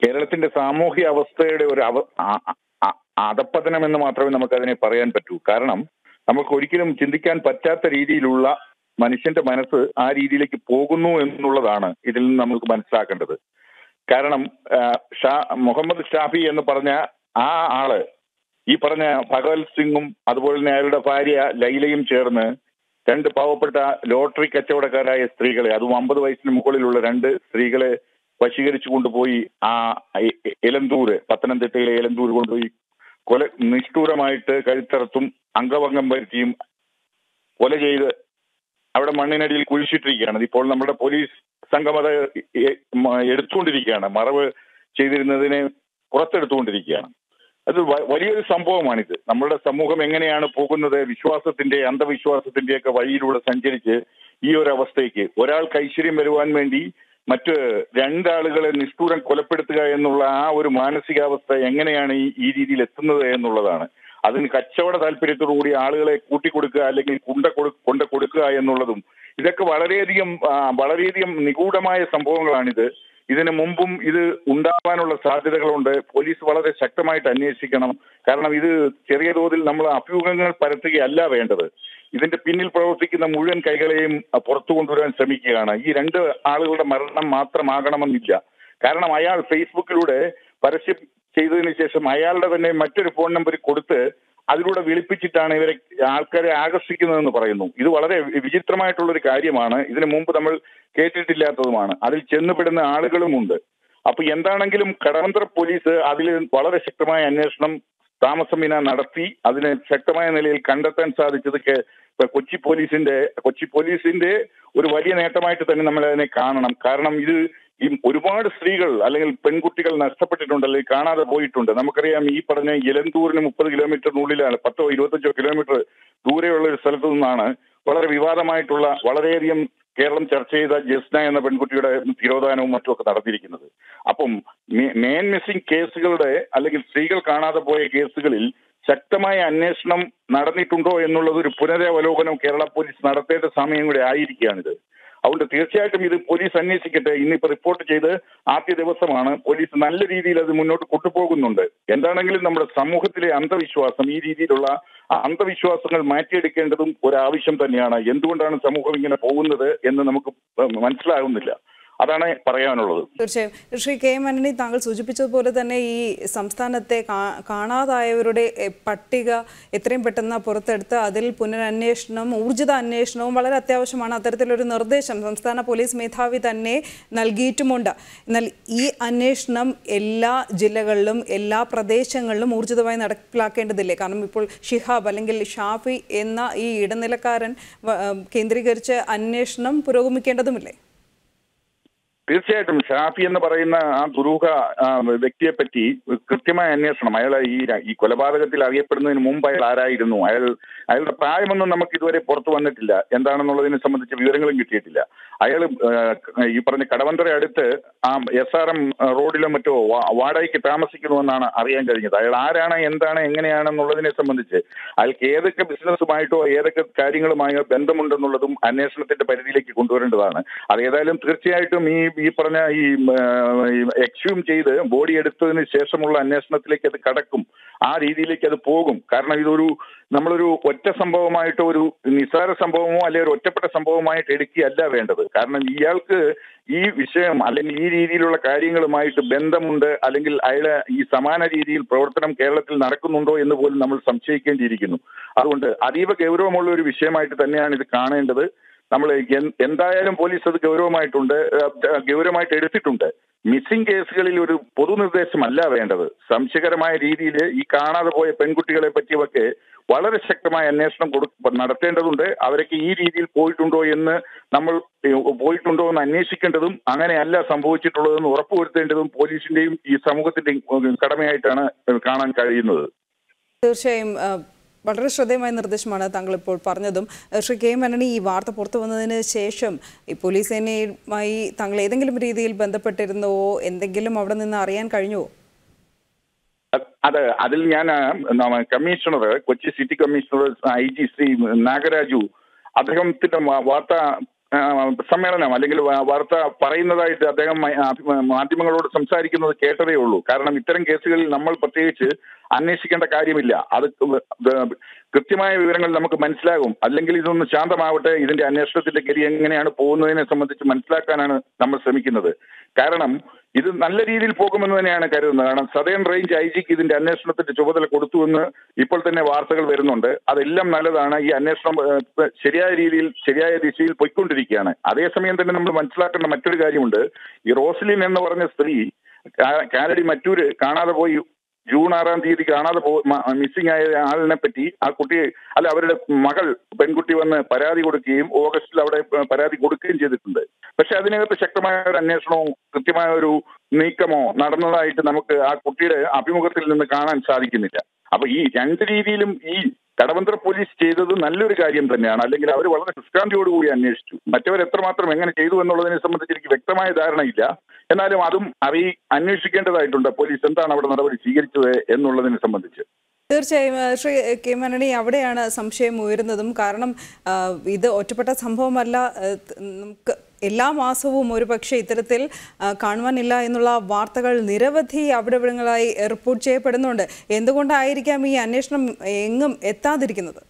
കേരളത്തിന്റെ സാമൂഹ്യ അവസ്ഥയുടെ ഒരു അവ ആ- ആ- അധപ്പതനം എന്ന് മാത്രമേ നമുക്ക് അതിനെ പറയാൻ പറ്റൂ കാരണം നമുക്ക് ഒരിക്കലും ചിന്തിക്കാൻ പറ്റാത്ത രീതിയിലുള്ള മനുഷ്യന്റെ മനസ്സ് ആ രീതിയിലേക്ക് പോകുന്നു എന്നുള്ളതാണ് ഇതിൽ നിന്ന് നമുക്ക് മനസ്സിലാക്കേണ്ടത് കാരണം ആ, ഷാ മുഹമ്മദ് ഷാഫി എന്ന് പറഞ്ഞ ആ ആള് ഈ പറഞ്ഞ ഭഗവത് സിംഗും അതുപോലെ തന്നെ അയാളുടെ ഭാര്യ ലൈലയും ചേർന്ന് രണ്ട് പാവപ്പെട്ട ലോട്ടറി കച്ചവടക്കാരായ സ്ത്രീകളെ അതും അമ്പത് വയസ്സിന് മുകളിലുള്ള രണ്ട് സ്ത്രീകളെ വശീകരിച്ചു കൊണ്ടുപോയി ആ എ- എ- എലന്തൂര് പത്തനംതിട്ടയിലെ എലന്തൂര് കൊണ്ടുപോയി കൊല നിഷ്ഠൂരമായിട്ട് കഴുത്തറത്തും അംഗഭംഗം വരുത്തിയും കൊല ചെയ്ത് അവിടെ മണ്ണിനടിയിൽ കുഴിച്ചിട്ടിരിക്കുകയാണ് ഇപ്പോൾ നമ്മുടെ പോലീസ് സംഘം അത് എ- മ- എടുത്തുകൊണ്ടിരിക്കുകയാണ് മറവ് ചെയ്തിരുന്നതിനെ പുറത്തെടുത്തുകൊണ്ടിരിക്കുകയാണ് അത് വ- വലിയൊരു സംഭവമാണിത് നമ്മളുടെ സമൂഹം എങ്ങനെയാണ് പോകുന്നത് വിശ്വാസത്തിന്റെ അന്ധവിശ്വാസത്തിന്റെ ഒക്കെ വഴിയിലൂടെ സഞ്ചരിച്ച് ഈ ഒരു അവസ്ഥയ്ക്ക് ഒരാൾക്ക് ഐശ്വര്യം വരുവാൻ വേണ്ടി മറ്റ് രണ്ടാളുകളെ നിഷ്ഠൂരം കൊലപ്പെടുത്തുക എന്നുള്ള ആ ഒരു മാനസികാവസ്ഥ എങ്ങനെയാണ് ഈ ഈ രീതിയിൽ എത്തുന്നത് എന്നുള്ളതാണ് അതിന് കച്ചവട താല്പര്യത്തോടു കൂടി ആളുകളെ കൂട്ടിക്കൊടുക്കുക അല്ലെങ്കിൽ കുണ്ട കൊടു കൊണ്ട കൊടുക്കുക എന്നുള്ളതും ഇതൊക്കെ വളരെയധികം ആ, വളരെയധികം നിഗൂഢമായ സംഭവങ്ങളാണിത് ഇതിനു മുമ്പും ഇത് ഉണ്ടാവാനുള്ള സാധ്യതകളുണ്ട് പോലീസ് വളരെ ശക്തമായിട്ട് അന്വേഷിക്കണം കാരണം ഇത് ചെറിയ തോതിൽ നമ്മൾ അഭ്യൂഹങ്ങൾ പരത്തുകയല്ല വേണ്ടത് ഇതിന്റെ പിന്നിൽ പ്രവർത്തിക്കുന്ന മുഴുവൻ കൈകളെയും അഹ്, പുറത്തു കൊണ്ടുവരാൻ ശ്രമിക്കുകയാണ് ഈ രണ്ട് ആളുകളുടെ മരണം മാത്രമാകണമെന്നില്ല കാരണം അയാൾ ഫേസ്ബുക്കിലൂടെ പരസ്യം ചെയ്തതിന് ശേഷം അയാളുടെ തന്നെ മറ്റൊരു ഫോൺ നമ്പർ കൊടുത്ത് അതിലൂടെ വിളിപ്പിച്ചിട്ടാണ് ഇവരെ ആൾക്കാരെ ആകർഷിക്കുന്നതെന്ന് പറയുന്നു ഇത് വളരെ വിചിത്രമായിട്ടുള്ള ഒരു കാര്യമാണ് ഇതിനു മുമ്പ് നമ്മൾ കേട്ടിട്ടില്ലാത്തതുമാണ് അതിൽ ചെന്നുപെടുന്ന ആളുകളുമുണ്ട് അപ്പൊ എന്താണെങ്കിലും കടവന്ത്ര പോലീസ് അതിൽ വളരെ ശക്തമായ അന്വേഷണം താമസമിന നടത്തി അതിനെ ശക്തമായ നിലയിൽ കണ്ടെത്താൻ സാധിച്ചത് കെ- ഇപ്പൊ കൊച്ചി പോലീസിന്റെ കൊച്ചി പോലീസിന്റെ ഒരു വലിയ നേട്ടമായിട്ട് തന്നെ നമ്മൾ അതിനെ കാണണം കാരണം ഇത് ഈ ഒരുപാട് സ്ത്രീകൾ അല്ലെങ്കിൽ പെൺകുട്ടികൾ നഷ്ടപ്പെട്ടിട്ടുണ്ട് അല്ലെങ്കിൽ കാണാതെ പോയിട്ടുണ്ട് നമുക്കറിയാം ഈ പറഞ്ഞ ഇലന്തൂരിന് മുപ്പത് കിലോമീറ്ററിനുള്ളിലാണ് പത്തോ ഇരുപത്തഞ്ചോ കിലോമീറ്റർ ദൂരെയുള്ള ഒരു സ്ഥലത്തു നിന്നാണ് വളരെ വിവാദമായിട്ടുള്ള വളരെയധികം കേരളം ചർച്ച ചെയ്ത ജസ്ന എന്ന പെൺകുട്ടിയുടെ തിരോധാനവും മറ്റുമൊക്കെ നടത്തിയിരിക്കുന്നത് അപ്പം മെയിൻ മിസ്സിംഗ് കേസുകളുടെ അല്ലെങ്കിൽ സ്ത്രീകൾ കാണാതെ പോയ കേസുകളിൽ ശക്തമായ അന്വേഷണം നടന്നിട്ടുണ്ടോ എന്നുള്ളത് ഒരു പുനരവലോകനം കേരള പോലീസ് നടത്തേണ്ട സമയം കൂടെ ആയിരിക്കുകയാണിത് അതുകൊണ്ട് തീർച്ചയായിട്ടും ഇത് പോലീസ് അന്വേഷിക്കട്ടെ ഇന്നിപ്പോ റിപ്പോർട്ട് ചെയ്ത് ആദ്യ ദിവസമാണ് പോലീസ് നല്ല രീതിയിൽ അത് മുന്നോട്ട് കൊണ്ടുപോകുന്നുണ്ട് എന്താണെങ്കിലും നമ്മുടെ സമൂഹത്തിലെ അന്ധവിശ്വാസം ഈ രീതിയിലുള്ള ആ അന്ധവിശ്വാസങ്ങൾ മാറ്റിയെടുക്കേണ്ടതും ഒരാവശ്യം തന്നെയാണ് എന്തുകൊണ്ടാണ് സമൂഹം ഇങ്ങനെ പോകുന്നത് എന്ന് നമുക്ക് മനസ്സിലാകുന്നില്ല അതാണ് പറയാനുള്ളത് തീർച്ചയായും ശ്രീ കെ എം ആന്റണി താങ്കൾ സൂചിപ്പിച്ചതുപോലെ തന്നെ ഈ സംസ്ഥാനത്തെ കാ- കാണാതായവരുടെ എ, പട്ടിക എത്രയും പെട്ടെന്ന് പുറത്തെടുത്ത് അതിൽ പുനരന്വേഷണവും ഊർജിത അന്വേഷണവും വളരെ അത്യാവശ്യമാണ് അത്തരത്തിലൊരു നിർദ്ദേശം സംസ്ഥാന പോലീസ് മേധാവി തന്നെ നൽകിയിട്ടുമുണ്ട് എന്നാൽ ഈ അന്വേഷണം എല്ലാ ജില്ലകളിലും എല്ലാ പ്രദേശങ്ങളിലും ഊർജിതമായി നടപ്പിലാക്കേണ്ടതില്ലേ കാരണം ഇപ്പോൾ ഷിഹാബ് അല്ലെങ്കിൽ ഷാഫി എന്ന ഈ ഇടനിലക്കാരൻ വ- കേന്ദ്രീകരിച്ച് അന്വേഷണം പുരോഗമിക്കേണ്ടതുമില്ലേ തീർച്ചയായിട്ടും ഷാഫി എന്ന് പറയുന്ന ആ ദുരൂഹ ആ, വ്യക്തിയെ പറ്റി കൃത്യമായ അന്വേഷണം അയാൾ ഈ ഈ കൊലപാതകത്തിൽ അറിയപ്പെടുന്നതിന് മുമ്പ് അയാൾ ആരായിരുന്നു അയാൾ അയാളുടെ പ്രായമൊന്നും നമുക്ക് ഇതുവരെ പുറത്തു വന്നിട്ടില്ല എന്താണെന്നുള്ളതിനെ സംബന്ധിച്ച് വിവരങ്ങളും കിട്ടിയിട്ടില്ല അയാൾ ഈ പറഞ്ഞ കടവന്തര അടുത്ത് ആ എസ് ആർ എം റോഡിലോ മറ്റോ വാ- വാടകയ്ക്ക് താമസിക്കുന്നുവെന്നാണ് അറിയാൻ കഴിഞ്ഞത് അയാൾ ആരാണ് എന്താണ് എങ്ങനെയാണെന്നുള്ളതിനെ സംബന്ധിച്ച് അയാൾക്ക് ഏതൊക്കെ ബിസിനസ്സുമായിട്ടോ ഏതൊക്കെ കാര്യങ്ങളുമായോ ബന്ധമുണ്ടെന്നുള്ളതും അന്വേഷണത്തിന്റെ പരിധിയിലേക്ക് കൊണ്ടുവരേണ്ടതാണ് അത് ഏതായാലും തീർച്ചയായിട്ടും ഈ ഈ പറഞ്ഞ ഈ എക്സ്യൂം ചെയ്ത് ബോഡി എടുത്തതിന് ശേഷമുള്ള അന്വേഷണത്തിലേക്ക് അത് കടക്കും ആ രീതിയിലേക്ക് അത് പോകും കാരണം ഇതൊരു നമ്മളൊരു ഒറ്റ സംഭവമായിട്ടോ ഒരു നിസ്സാര സംഭവമോ അല്ലെങ്കിൽ ഒരു ഒറ്റപ്പെട്ട സംഭവമായിട്ട് എടുക്കുകയല്ല വേണ്ടത് കാരണം ഇയാൾക്ക് ഈ വിഷയം അല്ലെങ്കിൽ ഈ രീതിയിലുള്ള കാര്യങ്ങളുമായിട്ട് ബന്ധമുണ്ട് അല്ലെങ്കിൽ അയാളെ ഈ സമാന രീതിയിൽ പ്രവർത്തനം കേരളത്തിൽ നടക്കുന്നുണ്ടോ എന്ന് പോലും നമ്മൾ സംശയിക്കേണ്ടിയിരിക്കുന്നു അതുകൊണ്ട് അതീവ ഗൗരവമുള്ള ഒരു വിഷയമായിട്ട് തന്നെയാണ് ഇത് കാണേണ്ടത് നമ്മൾ എൻ- എന്തായാലും പോലീസ് അത് ഗൗരവമായിട്ടുണ്ട് ഏഹ്, ഗൗരവമായിട്ട് എടുത്തിട്ടുണ്ട് മിസ്സിംഗ് കേസുകളിൽ ഒരു പൊതുനിർദ്ദേശമല്ല വേണ്ടത് സംശയകരമായ രീതിയിൽ ഈ കാണാതെ പോയ പെൺകുട്ടികളെ പറ്റിയൊക്കെ വളരെ ശക്തമായ അന്വേഷണം കൊടു നടത്തേണ്ടതുണ്ട് അവരൊക്കെ ഈ രീതിയിൽ പോയിട്ടുണ്ടോ എന്ന് നമ്മൾ ഏഹ്, പോയിട്ടുണ്ടോ എന്ന് അന്വേഷിക്കേണ്ടതും അങ്ങനെയല്ല സംഭവിച്ചിട്ടുള്ളതെന്ന് ഉറപ്പുവരുത്തേണ്ടതും പോലീസിന്റെയും ഈ സമൂഹത്തിന്റെയും ഏഹ്, കടമയായിട്ടാണ് ഏഹ്, കാണാൻ കഴിയുന്നത് തീർച്ചയായും ആ, വളരെ ശ്രദ്ധേയമായ നിർദ്ദേശമാണ് താങ്കൾ ഇപ്പോൾ പറഞ്ഞതും ആ, ശ്രീ കെ എം ആന്റണി ഈ വാർത്ത പുറത്തു വന്നതിന് ശേഷം ഈ പോലീസ് സേനയുമായി താങ്കൾ ഏതെങ്കിലും രീതിയിൽ ബന്ധപ്പെട്ടിരുന്നുവോ എന്തെങ്കിലും അവിടെ നിന്ന് അറിയാൻ കഴിഞ്ഞുവോ അത് അതിൽ ഞാൻ നമ്മ- commissioner Kochi city commissioner I G Shri Nagaraju അദ്ദേഹത്തിന്റെ വാ- വാർത്ത ആ, സമ്മേളനം അല്ലെങ്കിൽ വ- വാർത്ത പറയുന്നതായിട്ട് അദ്ദേഹം മ- ആ, മാധ്യമങ്ങളോട് സംസാരിക്കുന്നത് കേട്ടതേ ഉള്ളൂ കാരണം ഇത്തരം കേസുകളിൽ നമ്മൾ പ്രത്യേകിച്ച് അന്വേഷിക്കേണ്ട കാര്യമില്ല അത് വ- വ- കൃത്യമായ വിവരങ്ങൾ നമുക്ക് മനസ്സിലാകും അല്ലെങ്കിൽ ഇതൊന്ന് ശാന്തമാവട്ടെ ഇതിന്റെ അന്വേഷണത്തിന്റെ ഗതി എങ്ങനെയാണ് പോകുന്നതിനെ സംബന്ധിച്ച് മനസ്സിലാക്കാനാണ് നമ്മൾ ശ്രമിക്കുന്നത് കാരണം ഇത് നല്ല രീതിയിൽ പോകുമെന്ന് തന്നെയാണ് കരുതുന്നത് കാരണം സദേൺ റേഞ്ച് ഐ ജിക്ക് ഇതിന്റെ അന്വേഷണത്തിന്റെ ചുമതല കൊടുത്തുവെന്ന് ഇപ്പോൾ തന്നെ വാർത്തകൾ വരുന്നുണ്ട് അതെല്ലാം നല്ലതാണ് ഈ അന്വേഷണം ഏഹ്, ശരിയായ രീതിയിൽ ശരിയായ ദിശയിൽ പൊയ്ക്കൊണ്ടിരിക്കുകയാണ് അതേസമയം തന്നെ നമ്മൾ മനസ്സിലാക്കേണ്ട മറ്റൊരു കാര്യമുണ്ട് ഈ റോസ്ലിൻ എന്ന് പറഞ്ഞ സ്ത്രീ കാ- കാലടി മറ്റൂര് കാണാതെ പോയി ജൂൺ ആറാം തീയതി കാണാതെ പോ മിസ്സിംഗ് ആയ ആളിനെ പറ്റി ആ കുട്ടി അല്ല അവരുടെ മകൾ പെൺകുട്ടി വന്ന് പരാതി കൊടുക്കുകയും ഓഗസ്റ്റിൽ അവിടെ പ- പരാതി കൊടുക്കുകയും ചെയ്തിട്ടുണ്ട് പക്ഷെ അതിനകത്ത് ശക്തമായ ഒരു അന്വേഷണവും കൃത്യമായ ഒരു നീക്കമോ നടന്നതായിട്ട് നമുക്ക് ആ കുട്ടിയുടെ അഭിമുഖത്തിൽ നിന്ന് കാണാൻ സാധിക്കുന്നില്ല അപ്പൊ ഈ രണ്ട് രീതിയിലും ഈ കടവന്ത്ര പോലീസ് ചെയ്തത് നല്ലൊരു കാര്യം തന്നെയാണ് അല്ലെങ്കിൽ അവർ വളരെ ശുഷ്കാന്തിയോടുകൂടി അന്വേഷിച്ചു മറ്റവർ എത്രമാത്രം എങ്ങനെ ചെയ്തു എന്നുള്ളതിനെ സംബന്ധിച്ച് എനിക്ക് വ്യക്തമായ ധാരണയില്ല എന്നാലും അതും അറിയി അന്വേഷിക്കേണ്ടതായിട്ടുണ്ട് പോലീസ് എന്താണ് അവിടെ നടപടി സ്വീകരിച്ചത് എന്നുള്ളതിനെ സംബന്ധിച്ച് തീർച്ചയായും ആ, ശ്രീ കെ മനണി അവിടെയാണ് സംശയം ഉയരുന്നതും കാരണം ആ, ഇത് ഒറ്റപ്പെട്ട സംഭവമല്ല ആ, ത- നമുക്ക് എല്ലാ മാസവും ഒരു പക്ഷേ ഇത്തരത്തിൽ ആ, കാണുവാനില്ല എന്നുള്ള വാർത്തകൾ നിരവധി അവിടെവിടങ്ങളായി റിപ്പോർട്ട് ചെയ്യപ്പെടുന്നുണ്ട് എന്തുകൊണ്ടായിരിക്കാം ഈ അന്വേഷണം എങ്ങും എത്താതിരിക്കുന്നത്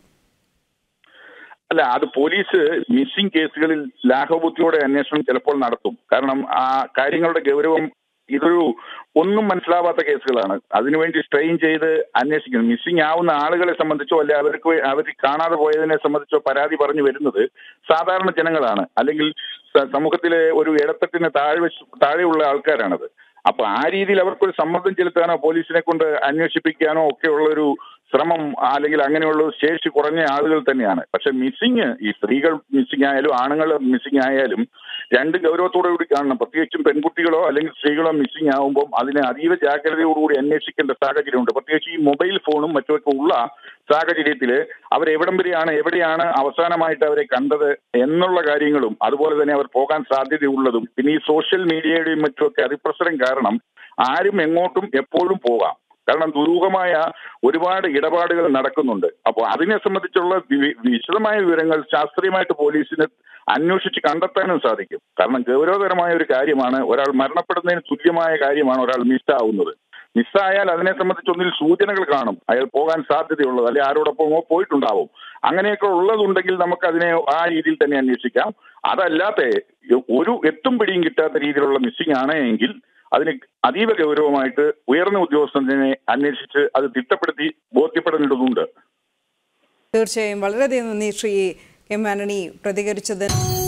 അല്ല അത് പോലീസ് മിസ്സിംഗ് കേസുകളിൽ ലാഘവബുദ്ധിയോടെ അന്വേഷണം ചിലപ്പോൾ നടത്തും കാരണം ആ കാര്യങ്ങളുടെ ഗൗരവം ഇതൊരു ഒന്നും മനസ്സിലാവാത്ത കേസുകളാണ് അതിനുവേണ്ടി സ്ട്രെയിൻ ചെയ്ത് അന്വേഷിക്കുന്നു മിസ്സിംഗ് ആവുന്ന ആളുകളെ സംബന്ധിച്ചോ അല്ലെ അവർക്ക് അവർ കാണാതെ പോയതിനെ സംബന്ധിച്ചോ പരാതി പറഞ്ഞു വരുന്നത് സാധാരണ ജനങ്ങളാണ് അല്ലെങ്കിൽ സ- സമൂഹത്തിലെ ഒരു ഇടത്തട്ടിന് താഴെ വെച്ച് താഴെയുള്ള ആൾക്കാരാണത് അപ്പൊ ആ രീതിയിൽ അവർക്കൊരു സമ്മർദ്ദം ചെലുത്താനോ പോലീസിനെ കൊണ്ട് അന്വേഷിപ്പിക്കാനോ ഒക്കെയുള്ള ഒരു ശ്രമം അല്ലെങ്കിൽ അങ്ങനെയുള്ള ഒരു ശേഷി കുറഞ്ഞ ആളുകൾ തന്നെയാണ് പക്ഷെ മിസ്സിങ് ഈ സ്ത്രീകൾ മിസ്സിംഗ് ആയാലും ആണുങ്ങൾ മിസ്സിംഗ് ആയാലും രണ്ട് ഗൗരവത്തോടു കൂടി കാണണം പ്രത്യേകിച്ചും പെൺകുട്ടികളോ അല്ലെങ്കിൽ സ്ത്രീകളോ മിസ്സിംഗ് ആകുമ്പോൾ അതിനെ അതീവ ജാഗ്രതയോടുകൂടി അന്വേഷിക്കേണ്ട സാഹചര്യമുണ്ട് പ്രത്യേകിച്ച് ഈ മൊബൈൽ ഫോണും മറ്റുമൊക്കെ ഉള്ള സാഹചര്യത്തിൽ അവരെവിടം വരെയാണ് എവിടെയാണ് അവസാനമായിട്ട് അവരെ കണ്ടത് എന്നുള്ള കാര്യങ്ങളും അതുപോലെ തന്നെ അവർ പോകാൻ സാധ്യതയുള്ളതും പിന്നെ ഈ സോഷ്യൽ മീഡിയയുടെയും മറ്റുമൊക്കെ അതിപ്രസരം കാരണം ആരും എങ്ങോട്ടും എപ്പോഴും പോകാം കാരണം ദുരൂഹമായ ഒരുപാട് ഇടപാടുകൾ നടക്കുന്നുണ്ട് അപ്പോൾ അതിനെ സംബന്ധിച്ചുള്ള വി- വിശദമായ വിവരങ്ങൾ ശാസ്ത്രീയമായിട്ട് പോലീസിന് അന്വേഷിച്ച് കണ്ടെത്താനും സാധിക്കും കാരണം ഗൗരവതരമായ ഒരു കാര്യമാണ് ഒരാൾ മരണപ്പെടുന്നതിന് തുല്യമായ കാര്യമാണ് ഒരാൾ മിസ്സാവുന്നത് മിസ്സായാൽ അതിനെ സംബന്ധിച്ച് ഒന്നിൽ സൂചനകൾ കാണും അയാൾ പോകാൻ സാധ്യതയുള്ളത് അല്ലെ ആരോടൊപ്പമോ പോയിട്ടുണ്ടാവും അങ്ങനെയൊക്കെ ഉള്ളതുണ്ടെങ്കിൽ നമുക്ക് അതിനെ ആ രീതിയിൽ തന്നെ അന്വേഷിക്കാം അതല്ലാതെ ഒരു എത്തും പിടിയും കിട്ടാത്ത രീതിയിലുള്ള മിസ്സിംഗ് ആണ് എങ്കിൽ അതിന് അതീവ ഗൗരവമായിട്ട് ഉയർന്ന ഉദ്യോഗസ്ഥനെ അന്വേഷിച്ച് അത് തിട്ടപ്പെടുത്തി ബോധ്യപ്പെടേണ്ടതുണ്ട് തീർച്ചയായും വളരെയധികം നന്ദി ശ്രീ എം ആന്റണി പ്രതികരിച്ചത്